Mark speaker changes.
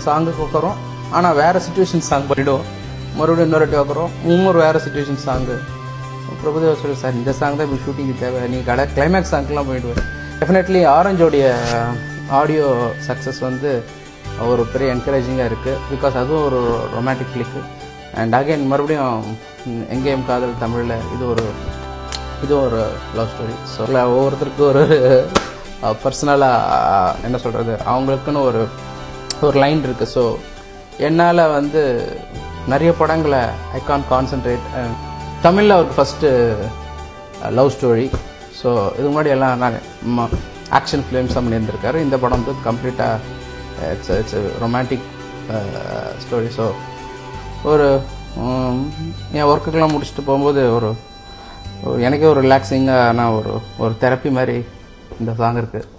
Speaker 1: சாங்குக்கு உட்காரோம் ஆனால் வேறு situation song பண்ணிவிடுவோம் மறுபடியும் இன்னொரு வாட்டி உட்காரோம் இன்னொரு வேறு சுச்சுவேஷன் சாங்கு பிரபுதேவா சொல்லி சார் இந்த சாங் தான் இப்போ ஷூட்டிங்கு தேவை நீ கடை கிளைமேக்ஸ் சாங்க்கெலாம் போயிடுவேன் டெஃபினெட்லி ஆரஞ்சோடைய ஆடியோ சக்ஸஸ் வந்து ஒரு பெரிய என்கரேஜிங்காக இருக்குது பிகாஸ் அதுவும் ஒரு ரொமான்டிக் கிளிக்கு அண்ட் அகைன் மறுபடியும் ம், எங்கேயும் காதல் தமிழில் இது ஒரு இது ஒரு லவ் ஸ்டோரி ஸோ ஒவ்வொருத்தருக்கு ஒரு பர்சனலாக என்ன சொல்கிறது அவங்களுக்குன்னு ஒரு ஒரு லைன் இருக்குது ஸோ என்னால் வந்து நிறைய படங்களை ஐ கான் கான்சென்ட்ரேட் தமிழில் அவருக்கு ஃபஸ்ட்டு லவ் ஸ்டோரி ஸோ இது முன்னாடி எல்லாம் நான் ஆக்ஷன் ஃபிலிம்ஸாக பண்ணியிருந்திருக்காரு இந்த படம் வந்து கம்ப்ளீட்டாக it's it's romantic story so ஒரு உம், என் ஒர்க்குக்கெல்லாம் முடிச்சுட்டு போகும்போது ஒரு ஒரு- எனக்கே ஒரு ரிலாக்ஸிங்கான ஒரு ஒரு தெரப்பி மாதிரி இந்த சாங் இருக்குது